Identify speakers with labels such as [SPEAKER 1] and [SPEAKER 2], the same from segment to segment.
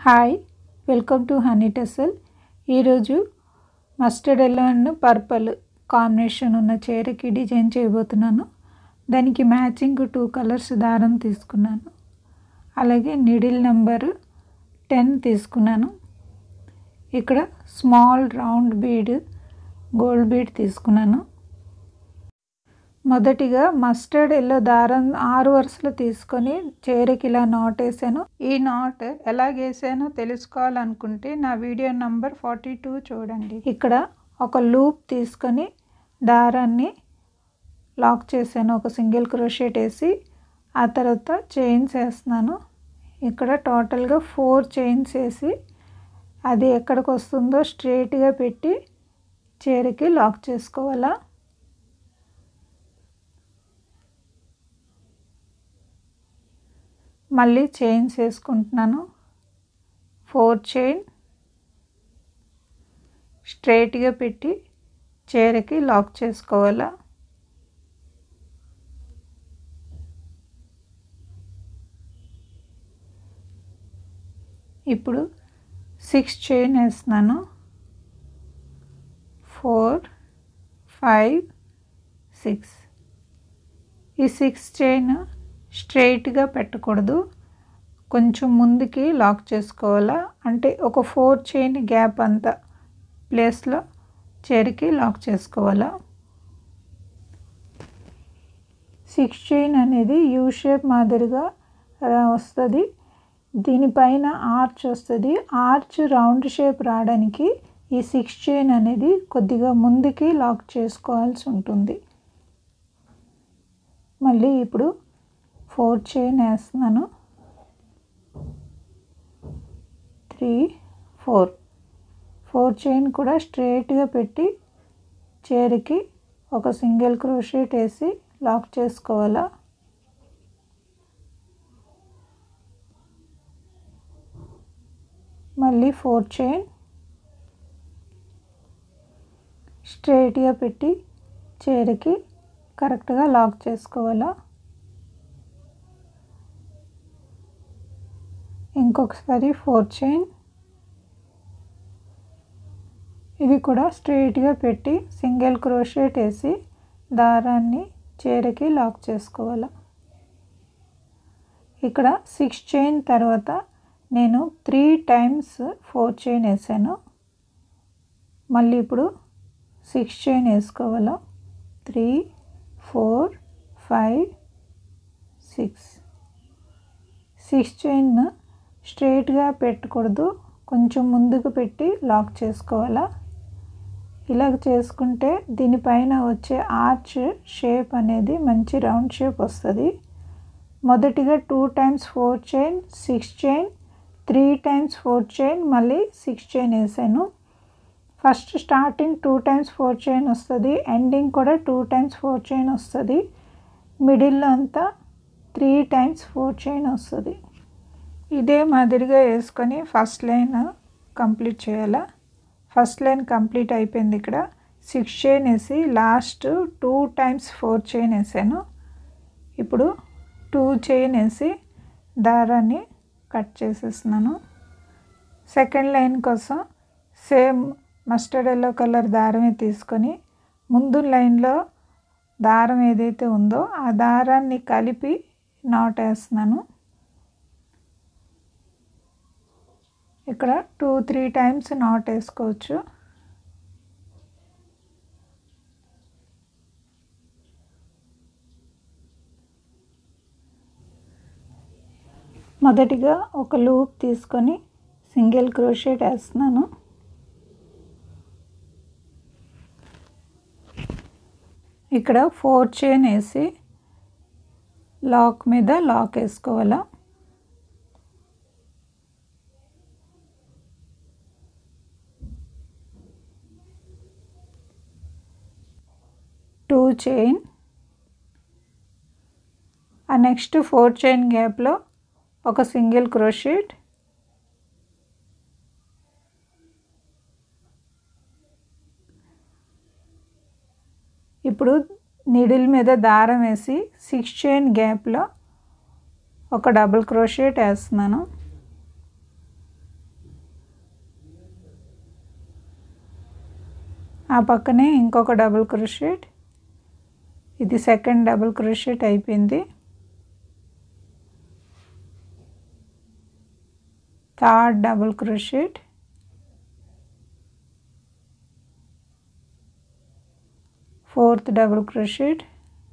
[SPEAKER 1] hi welcome to honey tassel ఈరోజు mustard yellow and purple combination ఉన్న చీరకి design చేయబోతున్నాను దానికి మ్యాచింగ్ టూ కలర్స్ దారం తీసుకున్నాను అలాగే నిడిల్ నెంబర్ టెన్ తీసుకున్నాను ఇక్కడ small round bead gold bead తీసుకున్నాను మొదటిగా మస్టర్డ్ ఎల్లో దారం ఆరు వరుసలు తీసుకొని చీరకి ఇలా నాట్ వేసాను ఈ నాట్ ఎలాగేసానో తెలుసుకోవాలనుకుంటే నా వీడియో నంబర్ ఫార్టీ టూ చూడండి ఇక్కడ ఒక లూప్ తీసుకొని దారాన్ని లాక్ చేశాను ఒక సింగిల్ క్రోషెట్ వేసి ఆ తర్వాత చైన్స్ వేస్తున్నాను ఇక్కడ టోటల్గా ఫోర్ చైన్స్ వేసి అది ఎక్కడికి వస్తుందో స్ట్రేట్గా పెట్టి చీరకి లాక్ చేసుకోవాలా మళ్ళీ చైన్స్ వేసుకుంటున్నాను ఫోర్ చైన్ స్ట్రైట్గా పెట్టి చీరకి లాక్ చేసుకోవాలా ఇప్పుడు సిక్స్ చైన్ వేస్తున్నాను ఫోర్ ఫైవ్ సిక్స్ ఈ సిక్స్ చైన్ స్ట్రైట్గా పెట్టకూడదు కొంచెం ముందుకి లాక్ చేసుకోవాలా అంటే ఒక ఫోర్ చైన్ గ్యాప్ అంతా ప్లేస్లో చేరికి లాక్ చేసుకోవాలా సిక్స్ చైన్ అనేది యూ షేప్ మాదిరిగా వస్తుంది దీనిపైన ఆర్చ్ వస్తుంది ఆర్చ్ రౌండ్ షేప్ రావడానికి ఈ సిక్స్ చైన్ అనేది కొద్దిగా ముందుకి లాక్ చేసుకోవాల్సి ఉంటుంది మళ్ళీ ఇప్పుడు ఫోర్ చైన్ వేస్తున్నాను త్రీ ఫోర్ ఫోర్ చైన్ కూడా స్ట్రైట్గా పెట్టి చైర్కి ఒక సింగిల్ క్రోషెట్ వేసి లాక్ చేసుకోవాలా మళ్ళీ ఫోర్ చైన్ స్ట్రైట్గా పెట్టి చైర్కి కరెక్ట్గా లాక్ చేసుకోవాలా ఇంకొకసారి ఫోర్ చైన్ ఇది కూడా స్ట్రైట్గా పెట్టి సింగిల్ క్రోషెట్ వేసి దారాన్ని చీరకి లాక్ చేసుకోవాలి ఇక్కడ సిక్స్ చైన్ తర్వాత నేను త్రీ టైమ్స్ ఫోర్ చైన్ వేసాను మళ్ళీ ఇప్పుడు సిక్స్ చైన్ వేసుకోవాలి three four five six six chain స్ట్రైట్గా పెట్టకూడదు కొంచెం ముందుకు పెట్టి లాక్ చేసుకోవాలా ఇలాగ చేసుకుంటే దీనిపైన వచ్చే ఆర్చ్ షేప్ అనేది మంచి రౌండ్ షేప్ వస్తుంది మొదటిగా two times four chain six chain three times four chain మళ్ళీ సిక్స్ చైన్ వేసాను first starting two times four chain వస్తుంది ఎండింగ్ కూడా టూ టైమ్స్ ఫోర్ చైన్ వస్తుంది మిడిల్లో అంతా త్రీ టైమ్స్ ఫోర్ చైన్ వస్తుంది ఇదే మాదిరిగా వేసుకొని ఫస్ట్ లైన్ కంప్లీట్ చేయాలా ఫస్ట్ లైన్ కంప్లీట్ అయిపోయింది ఇక్కడ సిక్స్ చైన్ వేసి last two times four chain వేసాను ఇప్పుడు టూ చైన్ వేసి దారాన్ని కట్ చేసేస్తున్నాను సెకండ్ లైన్ కోసం సేమ్ మస్టర్డ్ ఎల్లో కలర్ దారమే తీసుకొని ముందు లైన్లో దారం ఏదైతే ఉందో ఆ దారాన్ని కలిపి నాట్ వేస్తున్నాను ఇక్కడ టూ త్రీ టైమ్స్ నాట్ వేసుకోవచ్చు మొదటిగా ఒక లూప్ తీసుకొని సింగిల్ క్రోషెట్ వేస్తున్నాను ఇక్కడ ఫోర్ చైన్ వేసి లాక్ మీద లాక్ వేసుకోవాలా టూ చైన్ ఆ నెక్స్ట్ ఫోర్ చైన్ గ్యాప్లో ఒక సింగిల్ క్రోషెట్ ఇప్పుడు నిడిల్ మీద దారం వేసి సిక్స్ చైన్ గ్యాప్లో ఒక డబుల్ క్రోషెట్ వేస్తున్నాను ఆ పక్కనే ఇంకొక డబుల్ క్రోషెట్ ఇది సెకండ్ డబుల్ క్రోషెట్ అయిపోయింది third double crochet fourth double crochet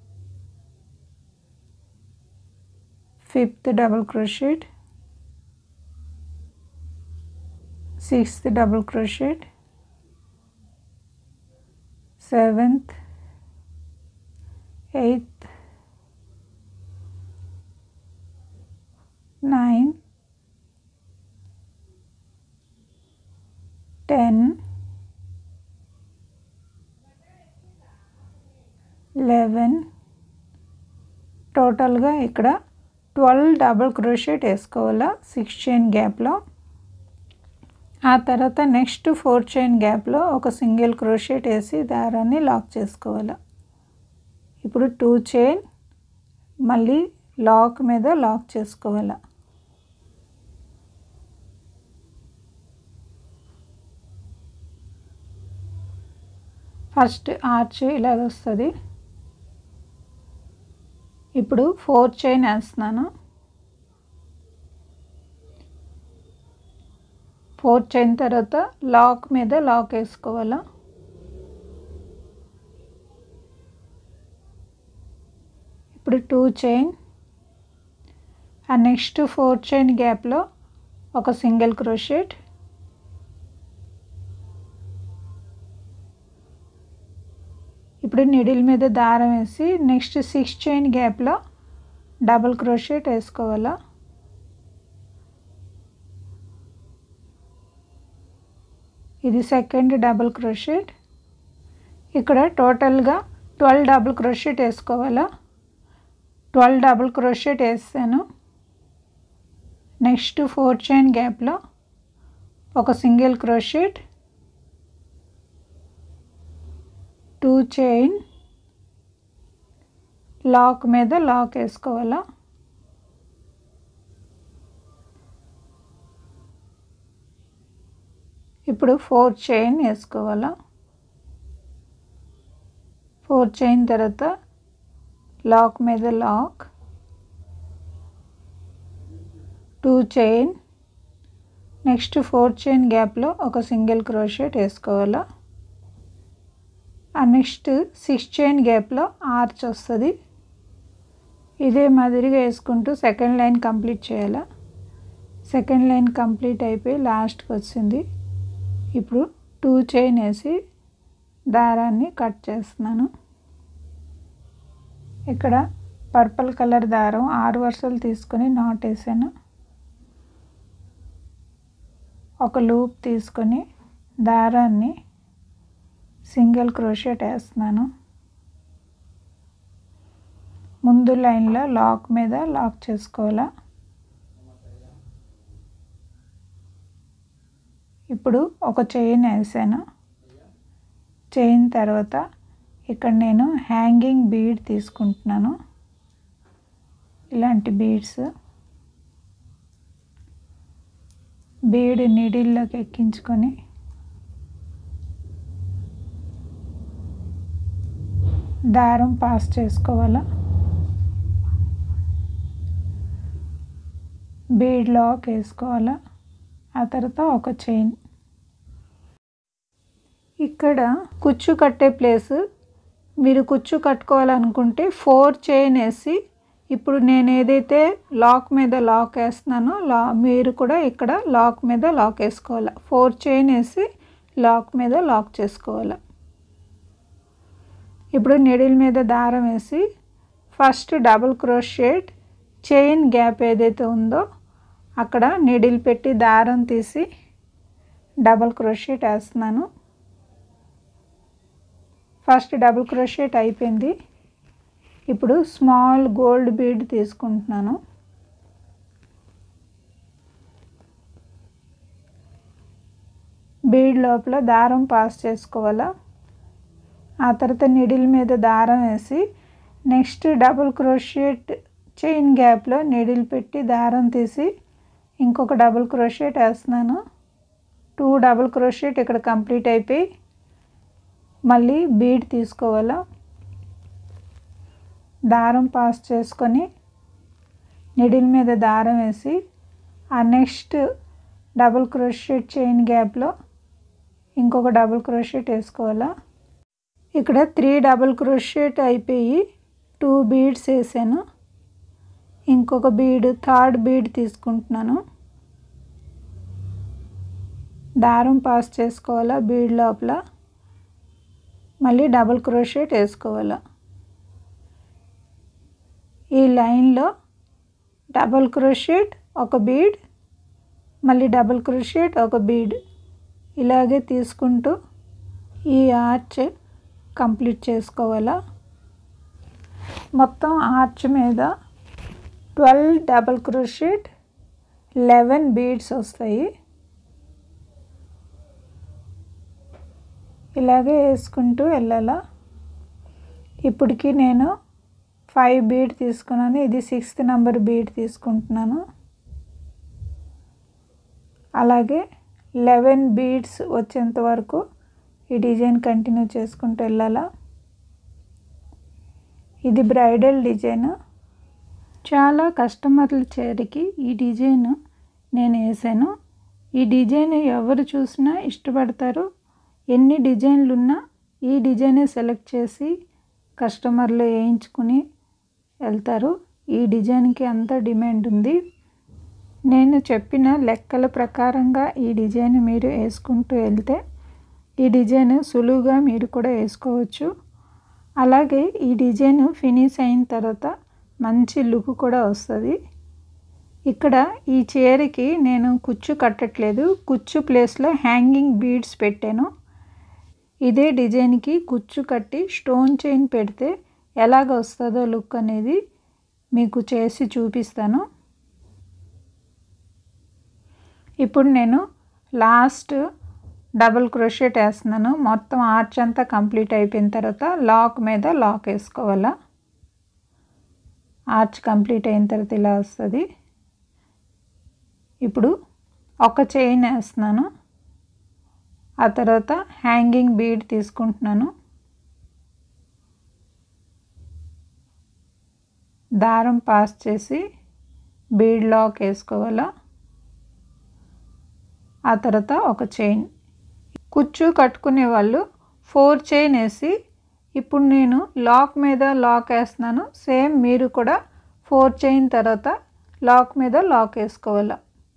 [SPEAKER 1] fifth double crochet sixth double crochet seventh eighth nine ten eleven టోటల్గా ఇక్కడ ట్వెల్వ్ డబుల్ క్రోషెట్ వేసుకోవాలా సిక్స్ చైన్ గ్యాప్లో ఆ తర్వాత నెక్స్ట్ ఫోర్ చైన్ గ్యాప్లో ఒక సింగిల్ క్రోషెట్ వేసి దారాన్ని లాక్ చేసుకోవాలి ఇప్పుడు టూ చైన్ మళ్ళీ లాక్ మీద లాక్ చేసుకోవాలి ఫస్ట్ ఆర్చ్ ఇలాగ వస్తుంది ఇప్పుడు ఫోర్ చైన్ వేస్తున్నాను ఫోర్ చైన్ తర్వాత లాక్ మీద లాక్ వేసుకోవాలా ఇప్పుడు టూ చైన్ ఆ నెక్స్ట్ ఫోర్ చైన్ గ్యాప్లో ఒక సింగిల్ క్రోషెట్ ఇప్పుడు నిడిల్ మీద దారం వేసి నెక్స్ట్ సిక్స్ చైన్ గ్యాప్లో డబుల్ క్రోషెట్ వేసుకోవాలా ఇది సెకండ్ డబుల్ క్రోషెట్ ఇక్కడ టోటల్గా ట్వెల్వ్ డబుల్ క్రోషెట్ వేసుకోవాలా ట్వెల్వ్ డబుల్ క్రోషెట్ వేస్తాను నెక్స్ట్ ఫోర్ చైన్ గ్యాప్లో ఒక single crochet two chain lock మీద లాక్ వేసుకోవాలా ఇప్పుడు ఫోర్ చైన్ వేసుకోవాలా ఫోర్ చైన్ తర్వాత లాక్ మీద lock two chain next four chain గ్యాప్లో ఒక సింగిల్ క్రోషెట్ వేసుకోవాలా ఆ నెక్స్ట్ సిక్స్ చైన్ గ్యాప్లో ఆర్చ్ వస్తుంది ఇదే మాదిరిగా వేసుకుంటూ సెకండ్ లైన్ కంప్లీట్ చేయాలా సెకండ్ లైన్ కంప్లీట్ అయిపోయి లాస్ట్కి వచ్చింది ఇప్పుడు టూ చైన్ వేసి దారాన్ని కట్ చేస్తున్నాను ఇక్కడ పర్పుల్ కలర్ దారం ఆరు వరుసలు తీసుకొని నాట్ వేసాను ఒక లూప్ తీసుకొని దారాన్ని సింగిల్ క్రోషెట్ వేస్తున్నాను ముందు లైన్లో లాక్ మీద లాక్ చేసుకోవాలా ఇప్పుడు ఒక చైన్ వేసాను చైన్ తర్వాత ఇక్కడ నేను హ్యాంగింగ్ బీడ్ తీసుకుంటున్నాను ఇలాంటి బీడ్స్ బీడ్ నీడిల్లోకి ఎక్కించుకొని దారం పాస్ చేసుకోవాలా బీడ్ లాక్ వేసుకోవాలా ఆ తర్వాత ఒక చైన్ ఇక్కడ కుచ్చు కట్టే ప్లేస్ మీరు కుచ్చు కట్టుకోవాలనుకుంటే ఫోర్ చైన్ వేసి ఇప్పుడు నేను ఏదైతే లాక్ మీద లాక్ వేస్తున్నానో లా మీరు కూడా ఇక్కడ లాక్ మీద లాక్ వేసుకోవాలి ఫోర్ చైన్ వేసి లాక్ మీద లాక్ చేసుకోవాలి ఇప్పుడు నిడిల్ మీద దారం వేసి first double crochet chain gap ఏదైతే ఉందో అక్కడ నిడిల్ పెట్టి దారం తీసి డబుల్ క్రోషేట్ వేస్తున్నాను ఫస్ట్ డబుల్ క్రోషేట్ అయిపోయింది ఇప్పుడు స్మాల్ గోల్డ్ బీడ్ తీసుకుంటున్నాను బీడ్ లోపల దారం పాస్ చేసుకోవాలా ఆ తర్వాత నిడిల్ మీద దారం వేసి నెక్స్ట్ డబుల్ క్రోషేట్ చైన్ గ్యాప్లో నిడిల్ పెట్టి దారం తీసి ఇంకొక డబుల్ క్రోషేట్ వేస్తున్నాను టూ డబుల్ క్రోషేట్ ఇక్కడ కంప్లీట్ అయిపోయి మళ్ళీ బీడ్ తీసుకోవాలా దారం పాస్ చేసుకొని నిడిల్ మీద దారం వేసి ఆ నెక్స్ట్ డబుల్ క్రోషెట్ చైన్ గ్యాప్లో ఇంకొక డబుల్ క్రోషెట్ వేసుకోవాలా ఇక్కడ త్రీ డబుల్ క్రోషెట్ అయిపోయి టూ బీడ్స్ వేసాను ఇంకొక బీడ్ థర్డ్ బీడ్ తీసుకుంటున్నాను దారం పాస్ చేసుకోవాలా బీడ్ లోపల మళ్ళీ డబుల్ క్రోషెట్ వేసుకోవాలా ఈ లైన్లో డబుల్ క్రోషెట్ ఒక బీడ్ మళ్ళీ డబుల్ క్రోషెట్ ఒక బీడ్ ఇలాగే తీసుకుంటూ ఈ ఆర్చ్ కంప్లీట్ చేసుకోవాలా మొత్తం ఆర్చ్ మీద twelve double crochet eleven beads వస్తాయి ఇలాగే వేసుకుంటూ వెళ్ళాలా ఇప్పటికి నేను ఫైవ్ బీడ్ తీసుకున్నాను ఇది సిక్స్త్ నెంబర్ బీడ్ తీసుకుంటున్నాను అలాగే లెవెన్ బీడ్స్ వచ్చేంత వరకు ఈ డిజైన్ కంటిన్యూ చేసుకుంటూ వెళ్ళాలా ఇది బ్రైడల్ డిజైన్ చాలా కస్టమర్ల చేరికి ఈ డిజైన్ నేను వేసాను ఈ డిజైన్ ఎవరు చూసినా ఇష్టపడతారు ఎన్ని డిజైన్లు ఉన్నా ఈ డిజైనే సెలెక్ట్ చేసి కస్టమర్లు వేయించుకుని వెళ్తారు ఈ డిజైన్కి అంత డిమాండ్ ఉంది నేను చెప్పిన లెక్కల ప్రకారంగా ఈ డిజైన్ మీరు వేసుకుంటూ వెళ్తే ఈ డిజైన్ సులువుగా మీరు కూడా వేసుకోవచ్చు అలాగే ఈ డిజైన్ ఫినిష్ అయిన తర్వాత మంచి లుక్ కూడా వస్తుంది ఇక్కడ ఈ చీరకి నేను కుచ్చు కట్టట్లేదు కుచ్చు ప్లేస్లో హ్యాంగింగ్ బీడ్స్ పెట్టాను ఇదే డిజైన్కి కుచ్చు కట్టి స్టోన్ చైన్ పెడితే ఎలాగ వస్తుందో లుక్ అనేది మీకు చేసి చూపిస్తాను ఇప్పుడు నేను లాస్ట్ డబుల్ క్రోషెట్ వేస్తున్నాను మొత్తం ఆర్చ్ అంతా కంప్లీట్ అయిపోయిన తర్వాత లాక్ మీద లాక్ వేసుకోవాలా ఆర్చ్ కంప్లీట్ అయిన తర్వాత ఇలా వస్తుంది ఇప్పుడు ఒక చైన్ వేస్తున్నాను ఆ తర్వాత హ్యాంగింగ్ బీడ్ తీసుకుంటున్నాను దారం పాస్ చేసి బీడ్ లాక్ వేసుకోవాలా ఆ తర్వాత ఒక చైన్ కుచ్చు కట్టుకునే వాళ్ళు ఫోర్ చైన్ వేసి ఇప్పుడు నేను లాక్ మీద లాక్ వేస్తున్నాను సేమ్ మీరు కూడా ఫోర్ చైన్ తర్వాత లాక్ మీద లాక్ వేసుకోవాలి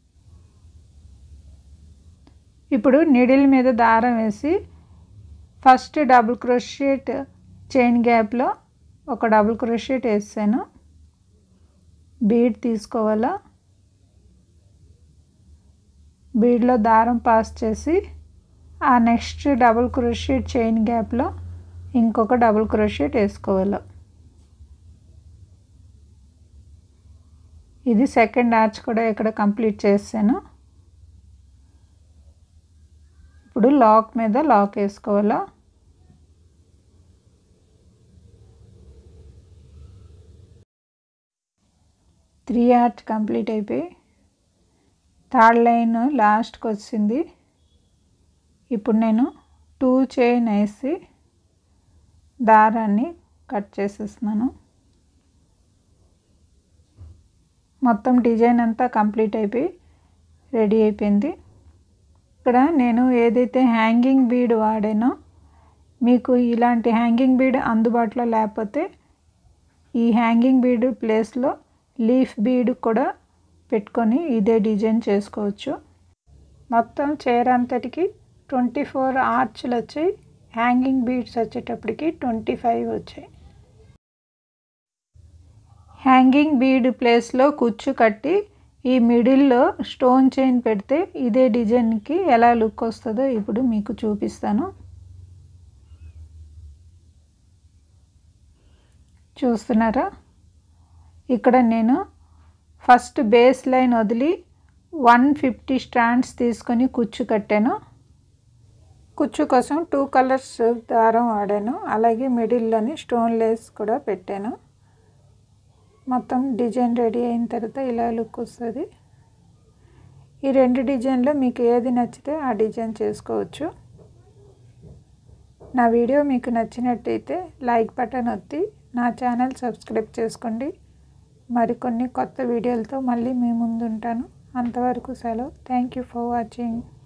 [SPEAKER 1] ఇప్పుడు నిడిల్ మీద దారం వేసి ఫస్ట్ డబుల్ క్రోషెట్ చైన్ గ్యాప్లో ఒక డబుల్ క్రోషెట్ వేసాను బీడ్ తీసుకోవాలా బీడ్లో దారం పాస్ చేసి ఆ నెక్స్ట్ డబుల్ క్రోషెట్ చైన్ గ్యాప్లో ఇంకొక డబుల్ క్రోషెట్ వేసుకోవాలి ఇది సెకండ్ ఆర్చ్ కూడా ఇక్కడ కంప్లీట్ చేసాను ఇప్పుడు లాక్ మీద లాక్ వేసుకోవాలా త్రీ ఆర్చ్ కంప్లీట్ అయిపోయి థర్డ్ లైన్ లాస్ట్కి వచ్చింది ఇప్పుడు నేను టూ చైన్ వేసి దారాన్ని కట్ చేసేస్తున్నాను మొత్తం డిజైన్ అంతా కంప్లీట్ అయిపోయి రెడీ అయిపోయింది ఇక్కడ నేను ఏదైతే హ్యాంగింగ్ బీడ్ వాడానో మీకు ఇలాంటి హ్యాంగింగ్ బీడ్ అందుబాటులో లేకపోతే ఈ హ్యాంగింగ్ బీడ్ ప్లేస్లో లీఫ్ బీడ్ కూడా పెట్టుకొని ఇదే డిజైన్ చేసుకోవచ్చు మొత్తం చీర అంతటికి ట్వంటీ ఫోర్ ఆర్చ్లు వచ్చాయి హ్యాంగింగ్ బీడ్స్ వచ్చేటప్పటికి ట్వంటీ ఫైవ్ వచ్చాయి హ్యాంగింగ్ బీడ్ ప్లేస్లో కుచ్చు కట్టి ఈ మిడిల్లో స్టోన్ చైన్ పెడితే ఇదే డిజైన్కి ఎలా లుక్ వస్తుందో ఇప్పుడు మీకు చూపిస్తాను చూస్తున్నారా ఇక్కడ నేను ఫస్ట్ బేస్ లైన్ వదిలి వన్ ఫిఫ్టీ స్టాండ్స్ తీసుకొని కుచ్చు కట్టాను కుచ్చు కోసం టూ కలర్స్ దారం వాడాను అలాగే మిడిల్లోని స్టోన్ లేస్ కూడా పెట్టాను మొత్తం డిజైన్ రెడీ అయిన తర్వాత ఇలా లుక్ వస్తుంది ఈ రెండు డిజైన్లో మీకు ఏది నచ్చితే ఆ డిజైన్ చేసుకోవచ్చు నా వీడియో మీకు నచ్చినట్టయితే లైక్ బటన్ ఒత్తి నా ఛానల్ సబ్స్క్రైబ్ చేసుకోండి మరికొన్ని కొత్త వీడియోలతో మళ్ళీ మీ ముందు ఉంటాను అంతవరకు సెలవు థ్యాంక్ యూ ఫర్ వాచింగ్